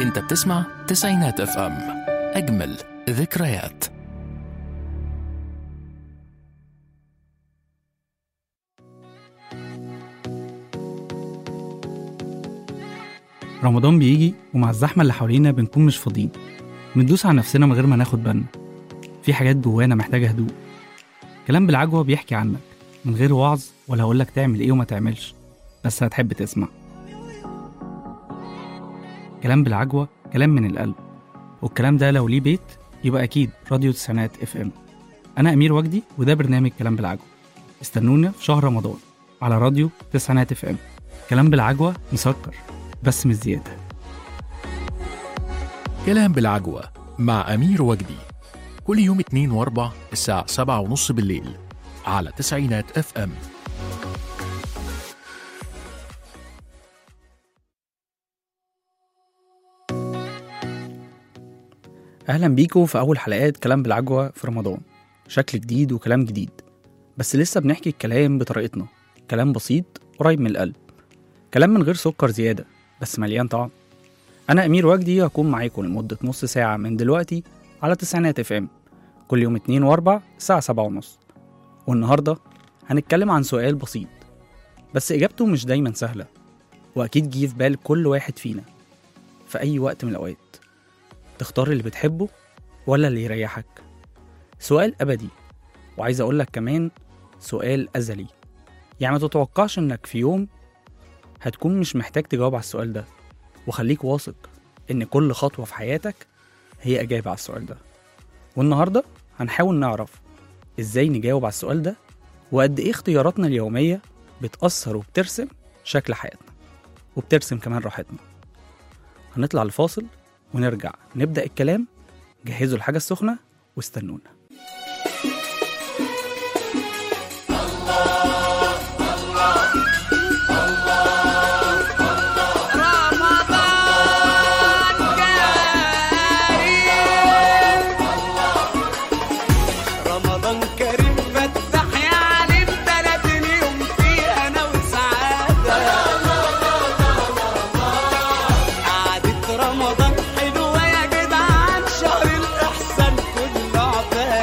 انت بتسمع تسعينات اف ام اجمل ذكريات رمضان بيجي ومع الزحمة اللي حوالينا بنكون مش فاضيين بندوس على نفسنا من غير ما ناخد بالنا في حاجات جوانا محتاجة هدوء كلام بالعجوة بيحكي عنك من غير وعظ ولا هقولك تعمل ايه وما تعملش بس هتحب تسمع كلام بالعجوة كلام من القلب والكلام ده لو ليه بيت يبقى أكيد راديو تسعينات اف ام أنا أمير وجدي وده برنامج كلام بالعجوة استنونا في شهر رمضان على راديو تسعينات اف ام كلام بالعجوة مسكر بس مش زيادة كلام بالعجوة مع أمير وجدي كل يوم اتنين واربع الساعة سبعة ونص بالليل على تسعينات اف ام أهلا بيكم في أول حلقات كلام بالعجوة في رمضان شكل جديد وكلام جديد بس لسه بنحكي الكلام بطريقتنا كلام بسيط قريب من القلب كلام من غير سكر زيادة بس مليان طعم أنا أمير وجدي هكون معاكم لمدة نص ساعة من دلوقتي على تسعينات اف ام كل يوم اتنين واربع الساعة سبعة ونص والنهاردة هنتكلم عن سؤال بسيط بس إجابته مش دايما سهلة وأكيد جه في بال كل واحد فينا في أي وقت من الأوقات تختار اللي بتحبه ولا اللي يريحك سؤال أبدي وعايز أقولك كمان سؤال أزلي يعني ما تتوقعش إنك في يوم هتكون مش محتاج تجاوب على السؤال ده وخليك واثق إن كل خطوة في حياتك هي إجابة على السؤال ده والنهاردة هنحاول نعرف إزاي نجاوب على السؤال ده وقد إيه اختياراتنا اليومية بتأثر وبترسم شكل حياتنا وبترسم كمان راحتنا هنطلع لفاصل ونرجع نبدأ الكلام جهزوا الحاجة السخنة واستنونا رمضان كريم فتح يا عليم تلات اليوم فيه انا وسعادة قعدة رمضان حلوة يا جدعان شهر الإحسان كله عبادة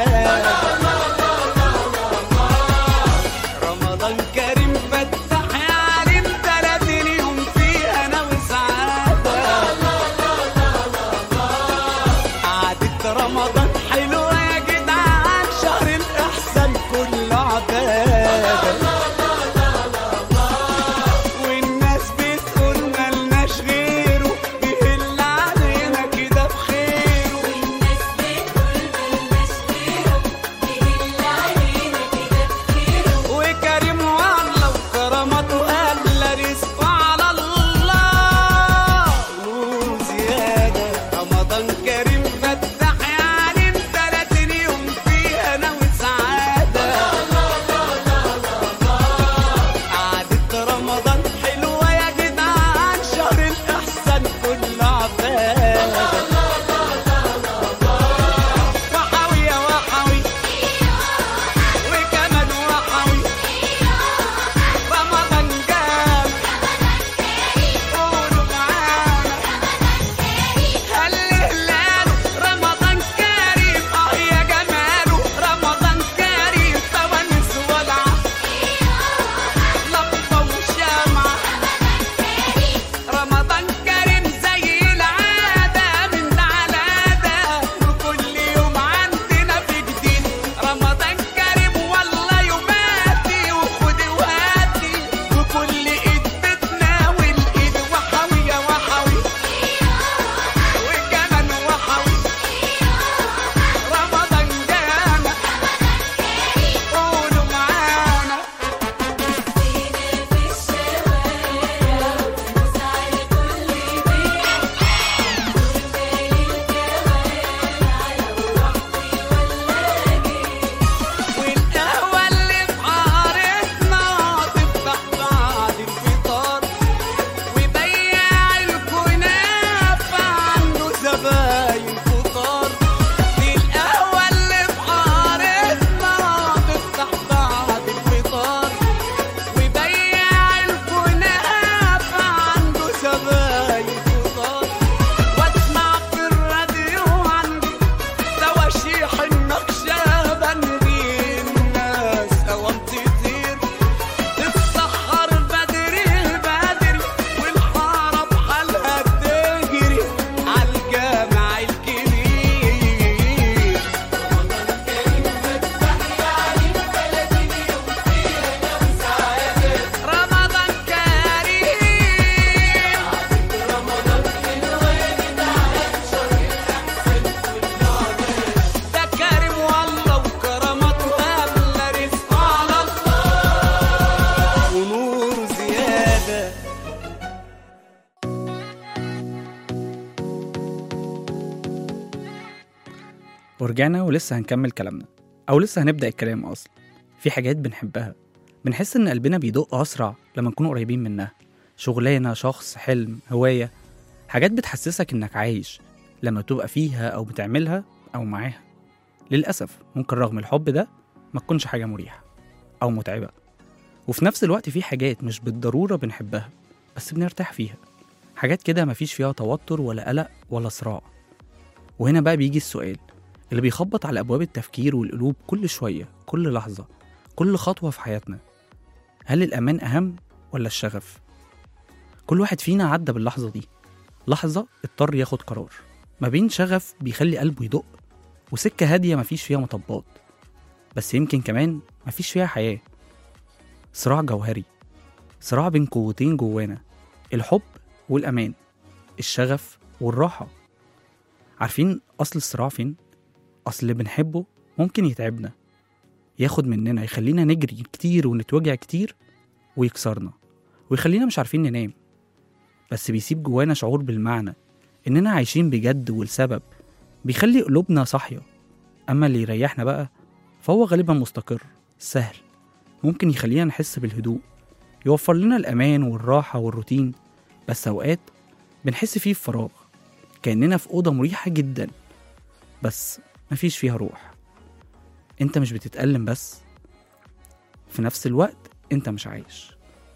ورجعنا ولسه هنكمل كلامنا أو لسه هنبدأ الكلام أصلا في حاجات بنحبها بنحس إن قلبنا بيدق أسرع لما نكون قريبين منها شغلانة شخص حلم هواية حاجات بتحسسك إنك عايش لما تبقى فيها أو بتعملها أو معاها للأسف ممكن رغم الحب ده ما تكونش حاجة مريحة أو متعبة وفي نفس الوقت في حاجات مش بالضرورة بنحبها بس بنرتاح فيها حاجات كده مفيش فيها توتر ولا قلق ولا صراع وهنا بقى بيجي السؤال اللي بيخبط على أبواب التفكير والقلوب كل شوية كل لحظة كل خطوة في حياتنا هل الأمان أهم ولا الشغف؟ كل واحد فينا عدى باللحظة دي لحظة اضطر ياخد قرار ما بين شغف بيخلي قلبه يدق وسكة هادية مفيش فيها مطبات بس يمكن كمان مفيش فيها حياة صراع جوهري صراع بين قوتين جوانا الحب والأمان الشغف والراحة عارفين أصل الصراع فين؟ أصل اللي بنحبه ممكن يتعبنا ياخد مننا يخلينا نجري كتير ونتوجع كتير ويكسرنا ويخلينا مش عارفين ننام بس بيسيب جوانا شعور بالمعنى إننا عايشين بجد والسبب بيخلي قلوبنا صاحية أما اللي يريحنا بقى فهو غالبا مستقر سهل ممكن يخلينا نحس بالهدوء يوفر لنا الأمان والراحة والروتين بس أوقات بنحس فيه بفراغ كأننا في أوضة مريحة جدا بس مفيش فيها روح انت مش بتتألم بس في نفس الوقت انت مش عايش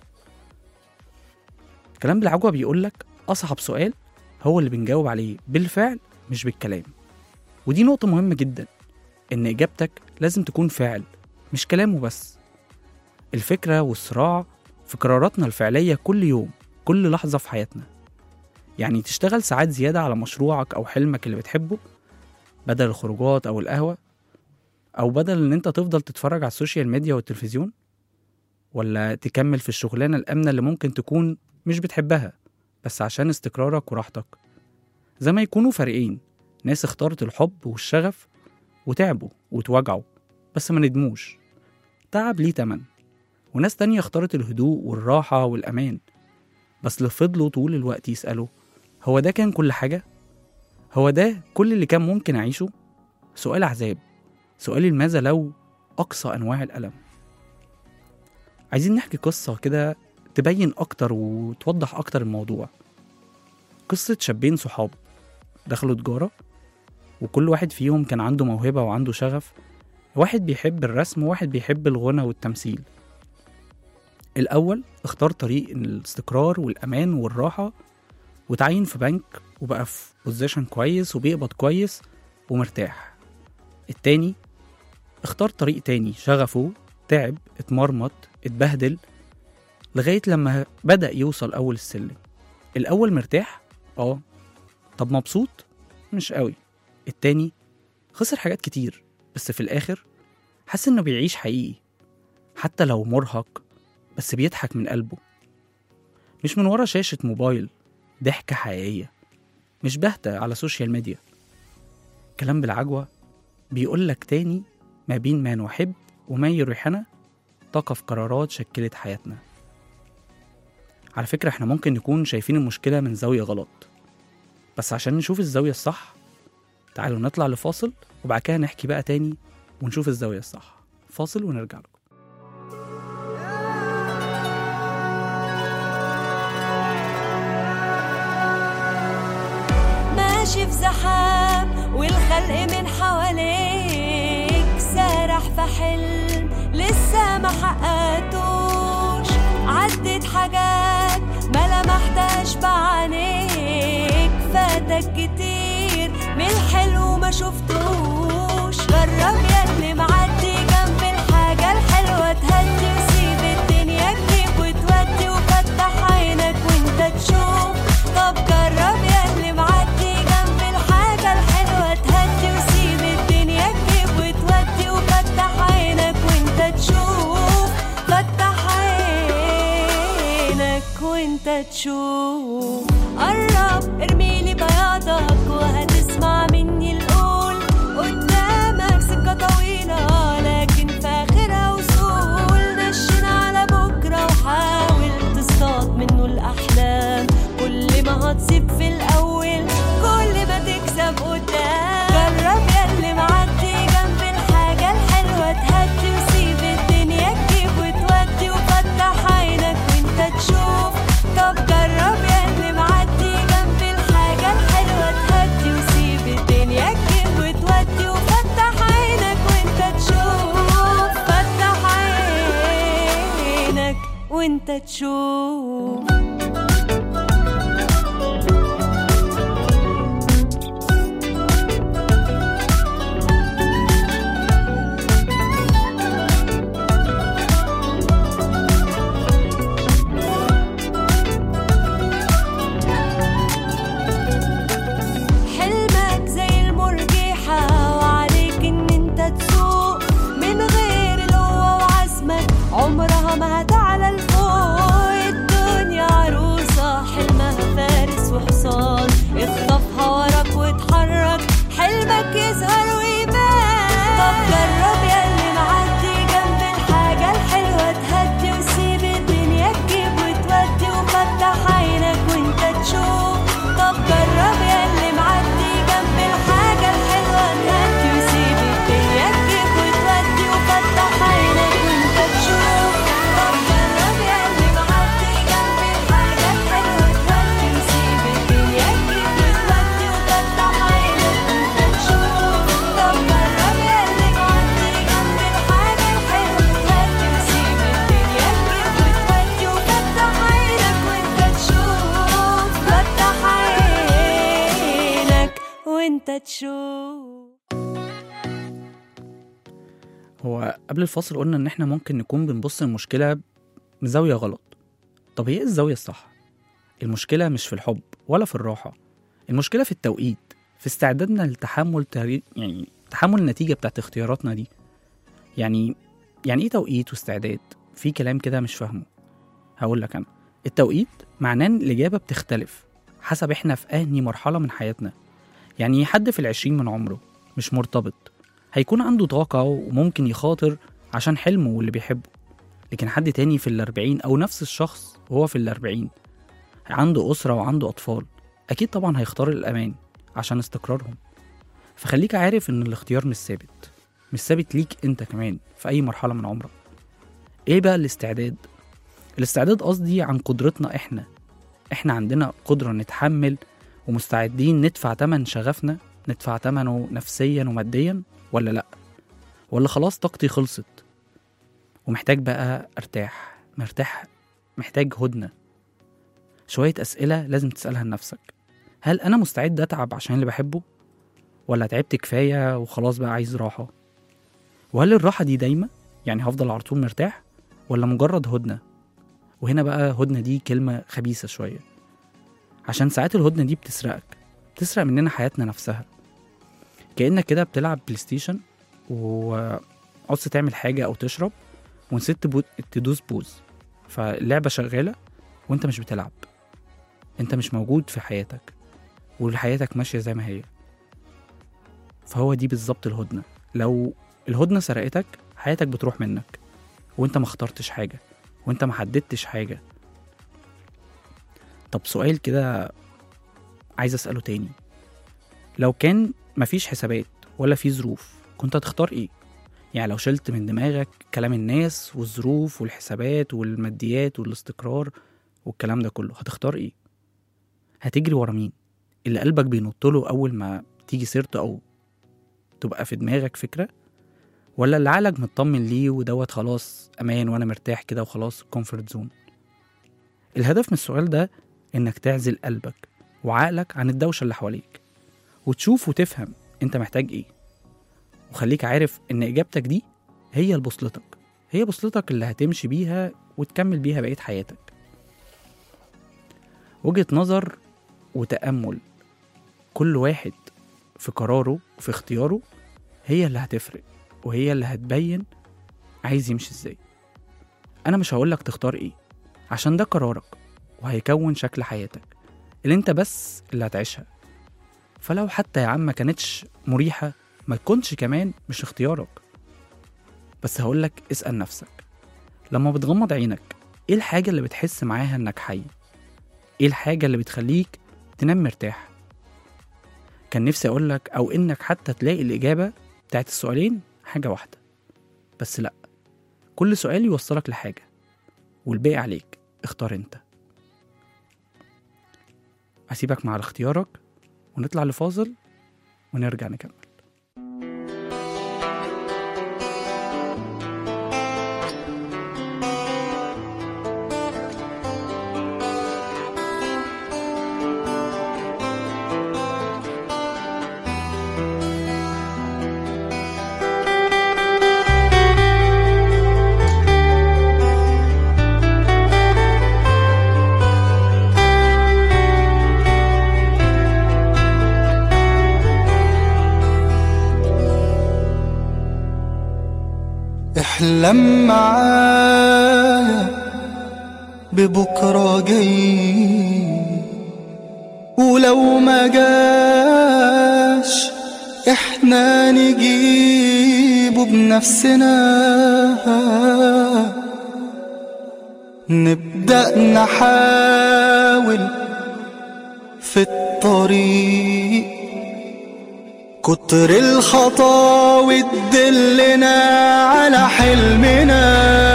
كلام بالعجوة بيقولك أصعب سؤال هو اللي بنجاوب عليه بالفعل مش بالكلام ودي نقطة مهمة جدا إن إجابتك لازم تكون فعل مش كلام وبس الفكرة والصراع في قراراتنا الفعلية كل يوم كل لحظة في حياتنا يعني تشتغل ساعات زيادة على مشروعك أو حلمك اللي بتحبه بدل الخروجات أو القهوة أو بدل إن أنت تفضل تتفرج على السوشيال ميديا والتلفزيون ولا تكمل في الشغلانة الآمنة اللي ممكن تكون مش بتحبها بس عشان استقرارك وراحتك زي ما يكونوا فريقين ناس اختارت الحب والشغف وتعبوا وتوجعوا بس ما ندموش تعب ليه تمن وناس تانية اختارت الهدوء والراحة والأمان بس اللي فضلوا طول الوقت يسألوا هو ده كان كل حاجة؟ هو ده كل اللي كان ممكن أعيشه؟ سؤال عذاب سؤال الماذا لو أقصى أنواع الألم عايزين نحكي قصة كده تبين أكتر وتوضح أكتر الموضوع قصة شابين صحاب دخلوا تجارة وكل واحد فيهم كان عنده موهبة وعنده شغف واحد بيحب الرسم وواحد بيحب الغنى والتمثيل الأول اختار طريق الاستقرار والأمان والراحة وتعين في بنك وبقى في بوزيشن كويس وبيقبض كويس ومرتاح التاني اختار طريق تاني شغفه تعب اتمرمط اتبهدل لغاية لما بدأ يوصل أول السلم الأول مرتاح اه طب مبسوط مش قوي التاني خسر حاجات كتير بس في الآخر حس إنه بيعيش حقيقي حتى لو مرهق بس بيضحك من قلبه مش من ورا شاشة موبايل ضحكة حقيقية مش باهتة على سوشيال ميديا كلام بالعجوة بيقولك تاني ما بين ما نحب وما يريحنا طاقة في قرارات شكلت حياتنا على فكرة احنا ممكن نكون شايفين المشكلة من زاوية غلط بس عشان نشوف الزاوية الصح تعالوا نطلع لفاصل وبعد كده نحكي بقى تاني ونشوف الزاوية الصح فاصل ونرجع لكم ماشي في زحام والخلق من حواليك سارح في حلم لسه ما حققتوش عدت حاجات ما لمحتهاش بعينيك فاتك كتير من الحلو ما شفتوش جرب يا اللي معدي جنب الحاجة الحلوة تهدي وسيب الدنيا تجيب وتودي وفتح عينك وانت تشوف طب جرب يا اللي معدي جنب الحاجة الحلوة تهدي وسيب الدنيا تجيب وتودي وفتح عينك وانت تشوف فتح عينك وانت تشوف قرب ارميلي بياضك وهتسمع مني القول قدامك سكة طويلة لكن في آخرها وصول نشن على بكرة وحاول تصطاد منه وانت تشوف حلمك زي المرجحة وعليك ان انت تسوق من غير القوة وعزمك عمرها ما هتعلى لفوق الدنيا عروسة حلمها فارس وحصان اخطفها وراك واتحرك حلمك يظهر ويبان طب جرب ياللي معدي جنب الحاجة الحلوة تهدي وسيب الدنيا تجيب وتودي وفتح عينك وانت تشوف طب جرب ياللي معدي جنب الحاجة الحلوة تهدي وسيب الدنيا تجيب وتودي وفتح عينك وانت تشوف طب جرب ياللي معدي جنب الحاجة الحلوة تهدي وسيب الدنيا تجيب وتودي وفتح عينك وانت تشوف طب جرب ياللي معدي جنب الحاجة الحلوة تهدي وسيب الدنيا تجيب وتودي وفتح عينك وانت تشوف فتح عينك وانت تشوف هو قبل الفاصل قلنا ان احنا ممكن نكون بنبص المشكلة من زاوية غلط طب هي ايه الزاوية الصح؟ المشكلة مش في الحب ولا في الراحة المشكلة في التوقيت في استعدادنا لتحمل تغيير يعني تحمل النتيجة بتاعت اختياراتنا دي يعني يعني ايه توقيت واستعداد؟ في كلام كده مش فاهمه هقول لك انا التوقيت معناه ان الإجابة بتختلف حسب احنا في أنهي مرحلة من حياتنا يعني حد في العشرين من عمره مش مرتبط هيكون عنده طاقة وممكن يخاطر عشان حلمه واللي بيحبه لكن حد تاني في الأربعين أو نفس الشخص وهو في الأربعين عنده أسرة وعنده أطفال أكيد طبعا هيختار الأمان عشان استقرارهم فخليك عارف إن الاختيار مش ثابت مش ثابت ليك أنت كمان في أي مرحلة من عمرك إيه بقى الاستعداد؟ الاستعداد قصدي عن قدرتنا إحنا إحنا عندنا قدرة نتحمل ومستعدين ندفع تمن شغفنا ندفع تمنه نفسيا وماديا ولا لأ ولا خلاص طاقتي خلصت ومحتاج بقى ارتاح مرتاح محتاج هدنة شوية أسئلة لازم تسألها لنفسك هل أنا مستعد أتعب عشان اللي بحبه ولا تعبت كفاية وخلاص بقى عايز راحة وهل الراحة دي دايمة يعني هفضل على طول مرتاح ولا مجرد هدنة وهنا بقى هدنة دي كلمة خبيثة شوية عشان ساعات الهدنة دي بتسرقك بتسرق مننا حياتنا نفسها كأنك كده بتلعب بلاي ستيشن وعوزت تعمل حاجة أو تشرب ونسيت تبو... تدوس بوز فاللعبة شغالة وانت مش بتلعب انت مش موجود في حياتك وحياتك ماشية زي ما هي فهو دي بالظبط الهدنة لو الهدنة سرقتك حياتك بتروح منك وانت ما اخترتش حاجة وانت ما حددتش حاجة طب سؤال كده عايز اسأله تاني لو كان مفيش حسابات ولا في ظروف كنت هتختار ايه يعني لو شلت من دماغك كلام الناس والظروف والحسابات والماديات والاستقرار والكلام ده كله هتختار ايه هتجري ورا مين اللي قلبك بينط له اول ما تيجي سيرته او تبقى في دماغك فكره ولا اللي عقلك مطمن ليه ودوت خلاص امان وانا مرتاح كده وخلاص كومفورت زون الهدف من السؤال ده انك تعزل قلبك وعقلك عن الدوشه اللي حواليك وتشوف وتفهم انت محتاج ايه وخليك عارف ان اجابتك دي هي بوصلتك هي بوصلتك اللي هتمشي بيها وتكمل بيها بقية حياتك وجهة نظر وتأمل كل واحد في قراره وفي اختياره هي اللي هتفرق وهي اللي هتبين عايز يمشي ازاي انا مش هقولك تختار ايه عشان ده قرارك وهيكون شكل حياتك اللي انت بس اللي هتعيشها فلو حتى يا عم ما كانتش مريحة ما تكونش كمان مش اختيارك بس هقولك اسأل نفسك لما بتغمض عينك ايه الحاجة اللي بتحس معاها انك حي ايه الحاجة اللي بتخليك تنام مرتاح كان نفسي اقولك او انك حتى تلاقي الاجابة بتاعت السؤالين حاجة واحدة بس لا كل سؤال يوصلك لحاجة والباقي عليك اختار انت هسيبك مع اختيارك ونطلع لفاصل ونرجع نكمل احلم معايا ببكرة جاي ولو ما جاش احنا نجيبه بنفسنا نبدأ نحاول في الطريق كتر الخطاوي تدلنا على حلمنا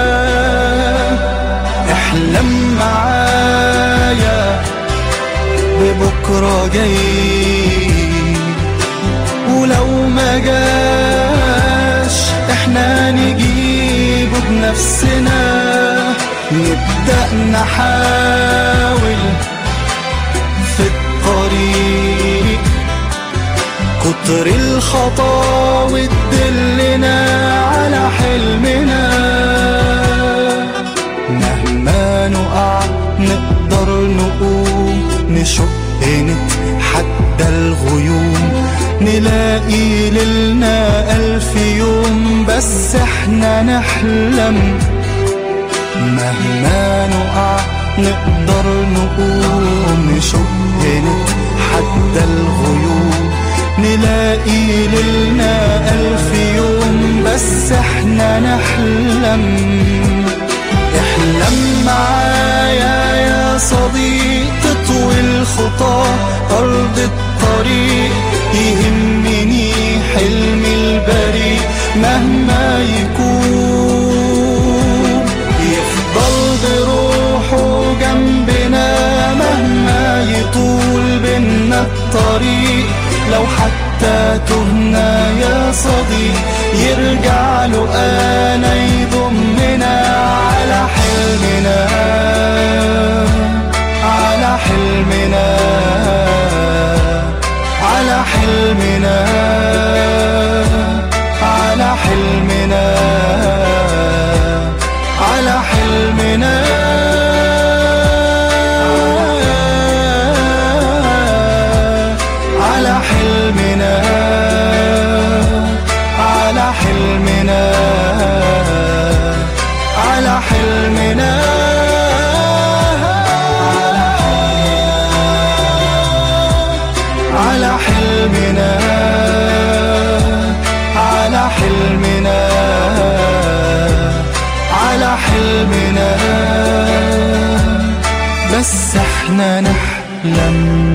احلم معايا ببكرة جاي ولو ما جاش احنا نجيبه بنفسنا نبدأ نحاول في الطريق كتر الخطاوي تدلنا على حلمنا مهما نقع نقدر نقوم نشق نتحدى الغيوم نلاقي ليلنا ألف يوم بس احنا نحلم مهما نقع نقدر نقوم نشق نتحدى الغيوم نلاقي ليلنا ألف يوم بس احنا نحلم احلم معايا يا صديق تطوي الخطى أرض الطريق يهمني حلمي البريء مهما يكون يفضل بروحه جنبنا مهما يطول بينا الطريق لو حتى تهنا يا صديق يرجع له انا يضمنا على حلمنا على حلمنا على حلمنا على حلمنا على حلمنا على حلمنا على حلمنا على حلمنا على حلمنا على حلمنا على حلمنا بس احنا نحلم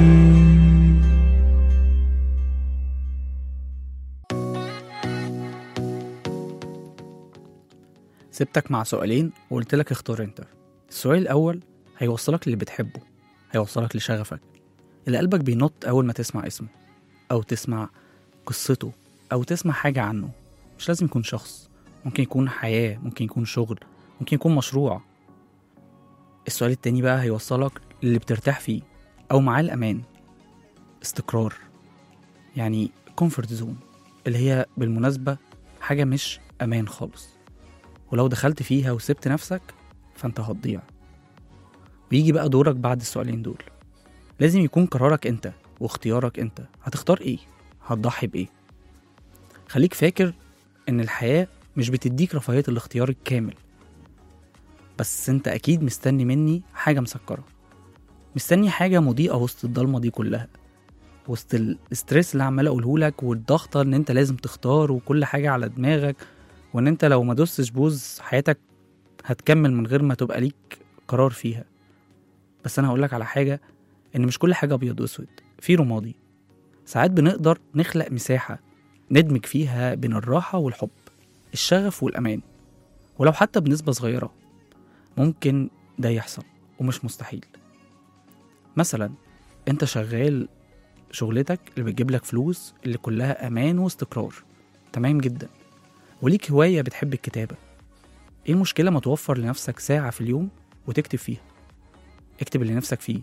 سبتك مع سؤالين وقلت لك اختار انت السؤال الأول هيوصلك للي بتحبه هيوصلك لشغفك اللي قلبك بينط أول ما تسمع اسمه أو تسمع قصته أو تسمع حاجة عنه مش لازم يكون شخص ممكن يكون حياة ممكن يكون شغل ممكن يكون مشروع السؤال التاني بقى هيوصلك للي بترتاح فيه أو معاه الأمان استقرار يعني كومفورت زون اللي هي بالمناسبة حاجة مش أمان خالص ولو دخلت فيها وسبت نفسك فانت هتضيع ويجي بقى دورك بعد السؤالين دول لازم يكون قرارك انت واختيارك انت هتختار ايه هتضحي بايه خليك فاكر ان الحياة مش بتديك رفاهية الاختيار الكامل بس انت اكيد مستني مني حاجة مسكرة مستني حاجة مضيئة وسط الضلمة دي كلها وسط الاسترس اللي عمال اقوله لك والضغطة ان انت لازم تختار وكل حاجة على دماغك وان انت لو ما دوستش بوز حياتك هتكمل من غير ما تبقى ليك قرار فيها بس انا هقولك على حاجة ان مش كل حاجة ابيض واسود في رمادي ساعات بنقدر نخلق مساحة ندمج فيها بين الراحة والحب الشغف والأمان ولو حتى بنسبة صغيرة ممكن ده يحصل ومش مستحيل مثلا انت شغال شغلتك اللي بتجيب لك فلوس اللي كلها أمان واستقرار تمام جدا وليك هواية بتحب الكتابة ايه المشكلة ما توفر لنفسك ساعة في اليوم وتكتب فيها اكتب اللي نفسك فيه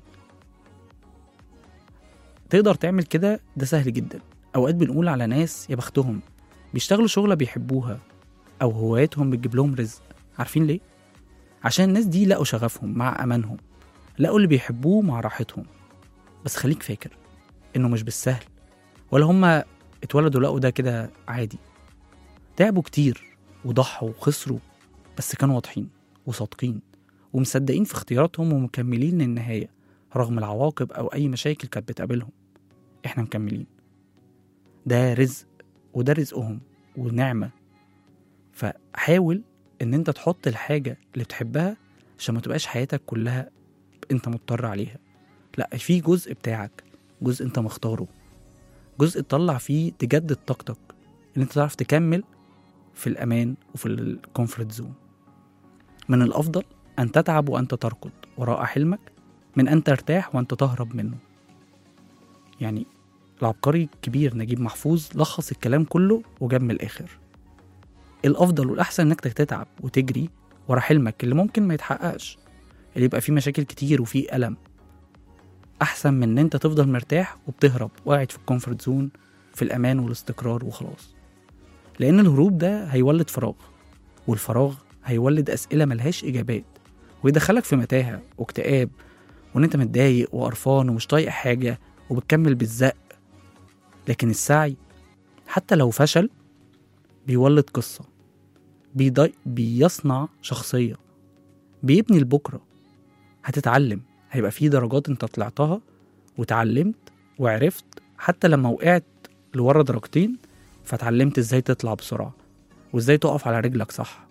تقدر تعمل كده ده سهل جدا اوقات بنقول على ناس يا بختهم بيشتغلوا شغلة بيحبوها او هواياتهم بتجيب لهم رزق عارفين ليه عشان الناس دي لقوا شغفهم مع امانهم لقوا اللي بيحبوه مع راحتهم بس خليك فاكر انه مش بالسهل ولا هما اتولدوا لقوا ده كده عادي تعبوا كتير وضحوا وخسروا بس كانوا واضحين وصادقين ومصدقين في اختياراتهم ومكملين للنهاية رغم العواقب أو أي مشاكل كانت بتقابلهم إحنا مكملين ده رزق وده رزقهم ونعمة فحاول إن أنت تحط الحاجة اللي بتحبها عشان ما تبقاش حياتك كلها أنت مضطر عليها لا في جزء بتاعك جزء أنت مختاره جزء تطلع فيه تجدد طاقتك إن أنت تعرف تكمل في الأمان وفي الكومفورت زون من الأفضل أن تتعب وأنت تركض وراء حلمك من أن ترتاح وأنت تهرب منه يعني العبقري الكبير نجيب محفوظ لخص الكلام كله وجاب من الآخر الأفضل والأحسن إنك تتعب وتجري ورا حلمك اللي ممكن ما يتحققش اللي يبقى فيه مشاكل كتير وفيه ألم أحسن من إن أنت تفضل مرتاح وبتهرب وقاعد في الكومفورت زون في الأمان والاستقرار وخلاص لأن الهروب ده هيولد فراغ والفراغ هيولد أسئلة ملهاش إجابات ويدخلك في متاهة واكتئاب وإن أنت متضايق وقرفان ومش طايق حاجة وبتكمل بالزق لكن السعي حتى لو فشل بيولد قصة بيضي... بيصنع شخصية بيبني لبكرة هتتعلم هيبقى في درجات انت طلعتها وتعلمت وعرفت حتى لما وقعت لورا درجتين فتعلمت ازاي تطلع بسرعة وازاي تقف على رجلك صح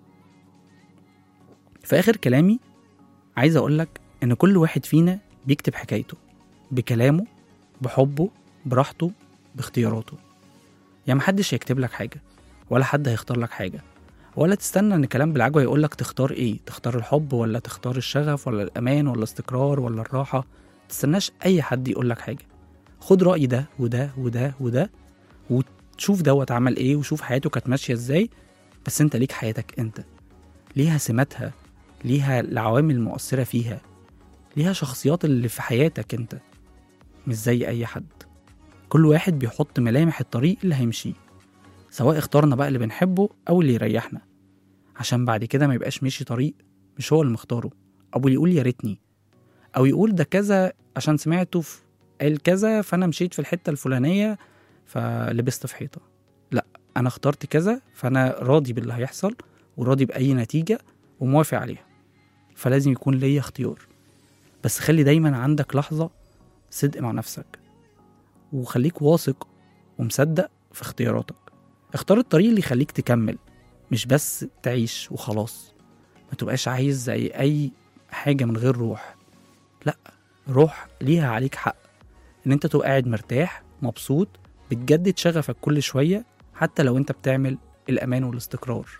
في آخر كلامي عايز أقولك إن كل واحد فينا بيكتب حكايته بكلامه بحبه براحته باختياراته يعني محدش هيكتب لك حاجة ولا حد هيختار لك حاجة ولا تستنى ان كلام بالعجوة يقول لك تختار ايه تختار الحب ولا تختار الشغف ولا الامان ولا الاستقرار ولا الراحة تستناش اي حد يقول لك حاجة خد رأي ده وده وده وده وتشوف دوت عمل ايه وشوف حياته كانت ماشية ازاي بس انت ليك حياتك انت ليها سماتها ليها العوامل المؤثرة فيها ليها شخصيات اللي في حياتك انت مش زي اي حد كل واحد بيحط ملامح الطريق اللي هيمشيه سواء اخترنا بقى اللي بنحبه او اللي يريحنا عشان بعد كده ما يبقاش ماشي طريق مش هو اللي مختاره او اللي يقول يا ريتني او يقول ده كذا عشان سمعته في قال كذا فانا مشيت في الحته الفلانيه فلبست في حيطه لا انا اخترت كذا فانا راضي باللي هيحصل وراضي باي نتيجه وموافق عليها فلازم يكون ليا اختيار بس خلي دايما عندك لحظه صدق مع نفسك وخليك واثق ومصدق في اختياراتك اختار الطريق اللي يخليك تكمل مش بس تعيش وخلاص ما تبقاش عايز زي اي حاجه من غير روح لا روح ليها عليك حق ان انت تبقى قاعد مرتاح مبسوط بتجدد شغفك كل شويه حتى لو انت بتعمل الامان والاستقرار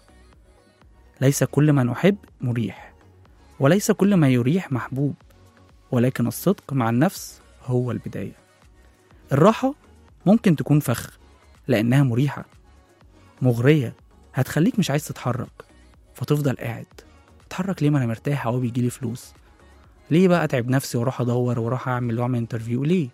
ليس كل ما نحب مريح وليس كل ما يريح محبوب ولكن الصدق مع النفس هو البدايه الراحه ممكن تكون فخ لانها مريحه مغريه هتخليك مش عايز تتحرك فتفضل قاعد اتحرك ليه ما انا مرتاح اهو بيجيلي فلوس ليه بقى اتعب نفسي واروح ادور واروح اعمل واعمل انترفيو ليه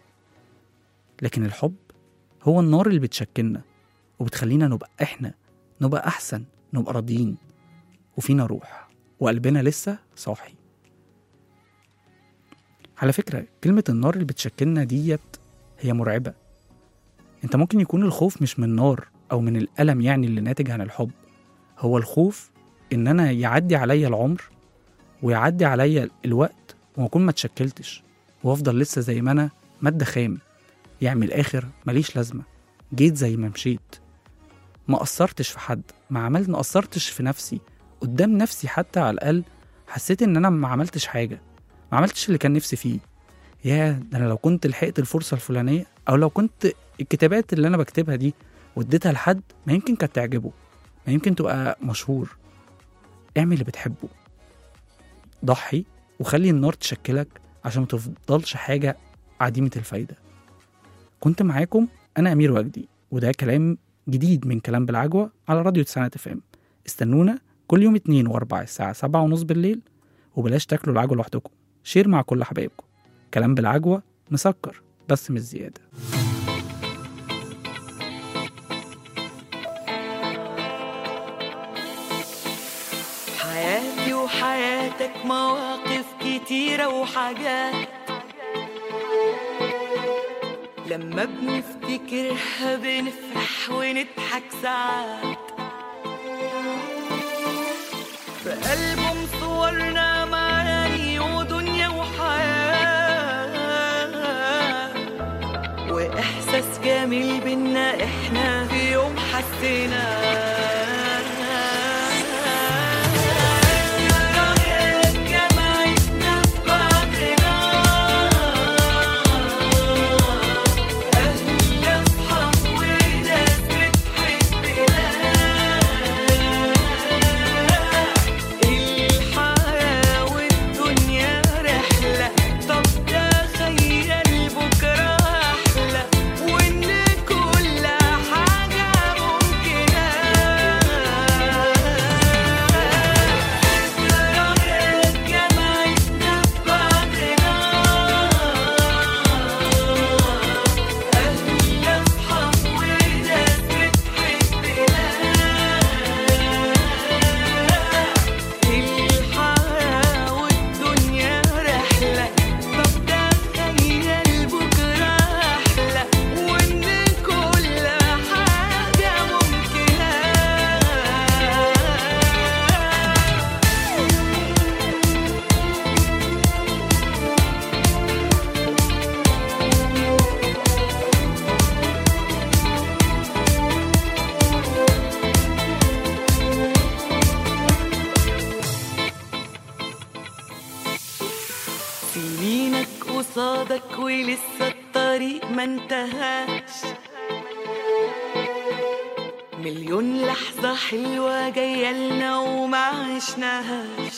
لكن الحب هو النار اللي بتشكلنا وبتخلينا نبقى احنا نبقى احسن نبقى راضيين وفينا روح وقلبنا لسه صاحي على فكرة كلمة النار اللي بتشكلنا ديت هي مرعبة انت ممكن يكون الخوف مش من نار او من الألم يعني اللي ناتج عن الحب هو الخوف ان انا يعدي عليا العمر ويعدي عليا الوقت واكون ما اتشكلتش وافضل لسه زي ما انا مادة خام يعني من الاخر ماليش لازمة جيت زي ما مشيت ما قصرتش في حد ما عملت ما قصرتش في نفسي قدام نفسي حتى على الاقل حسيت ان انا ما عملتش حاجة ما عملتش اللي كان نفسي فيه يا ده انا لو كنت لحقت الفرصة الفلانية او لو كنت الكتابات اللي انا بكتبها دي واديتها لحد ما يمكن كانت تعجبه ما يمكن تبقى مشهور اعمل اللي بتحبه ضحي وخلي النار تشكلك عشان ما تفضلش حاجة عديمة الفايدة كنت معاكم أنا أمير وجدي وده كلام جديد من كلام بالعجوة على راديو تسعينات اف ام استنونا كل يوم اتنين واربع الساعة سبعة ونص بالليل وبلاش تاكلوا العجوة لوحدكم شير مع كل حبايبكم كلام بالعجوة مسكر بس مش زيادة حياتي وحياتك مواقف كتيرة وحاجات لما بنفتكرها بنفرح ونضحك ساعات وألبوم صورنا معاني ودنيا وحياة وإحساس جميل بينا إحنا في يوم الحياة والدنيا رحلة طب تخيل بكرة أحلى وإن كل حاجة ممكنة ذكريات جمعتنا ببعضنا أهل أصحاب وناس بتحبنا الحياة والدنيا رحلة طب تخيل بكرة أحلى وإن كل حاجة ممكنة سنينك قصادك ولسه الطريق ما انتهاش مليون لحظة حلوة جاية لنا وما عشناهاش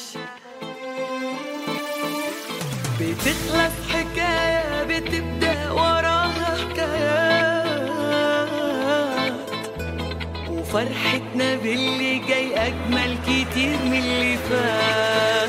بتخلص حكاية بتبدأ وراها حكايات وفرحتنا باللي جاي أجمل كتير من اللي فات